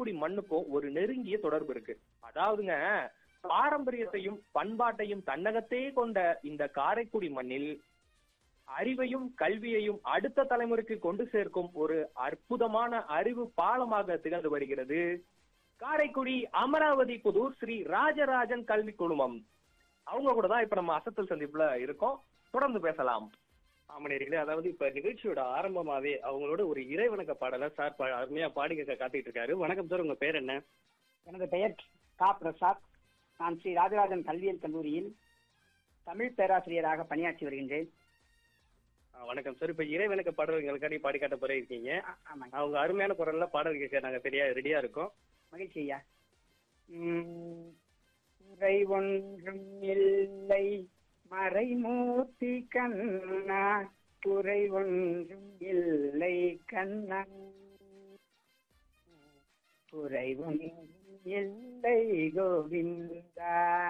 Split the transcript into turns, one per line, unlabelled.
காரைக்குடி மண்ணுக்கும் ஒரு நெருங்கிய தொடர்பு இருக்கு அதாவதுங்க பாரம்பரியத்தையும் பண்பாட்டையும் தன்னகத்தே கொண்ட இந்த காரைக்குடி மண்ணில் அறிவையும் கல்வியையும் அடுத்த தலைமுறைக்கு கொண்டு சேர்க்கும் ஒரு அற்புதமான அறிவு பாலமாக திகழ்ந்து வருகிறது காரைக்குடி அமராவதி புதூர் ஸ்ரீ ராஜராஜன் கல்வி குழுமம் அவங்க கூட தான் இப்ப நம்ம அசத்தல் சந்திப்புல இருக்கோம் தொடர்ந்து பேசலாம்
ஆமணியர்களே அதாவது இப்ப நிகழ்ச்சியோட ஆரம்பமாவே அவங்களோட ஒரு இறைவணக்க பாடலை சார் பா- அருமையா பாடி கேட்க காத்துட்டு இருக்காரு வணக்கம் சார் உங்க பேர் என்ன
எனது பெயர் கா பிரசாத் நான் ஸ்ரீ ராஜராஜன் கல்வியியல் கல்லூரியில் தமிழ் பேராசிரியராக பணியாற்றி வருகின்றேன்
ஆ, வணக்கம் சார் இப்ப இறைவணக்க பாடல் எங்களுக்காண்டி பாடி காட்ட போற இருக்கீங்க
ஆ- ஆமாங்க
அவங்க அருமையான குரல்ல பாடல் கேட்க நாங்க சரியா ரெடியா இருக்கோம்
மகிழ்ச்சி ஐயா உம், குறை ஒன்றும் இல்லை மறைமூர்த்தி கண்ணா குறை ஒன்றும் இல்லை கண்ணா குறை ஒன்றும் இல்லை கோவிந்தா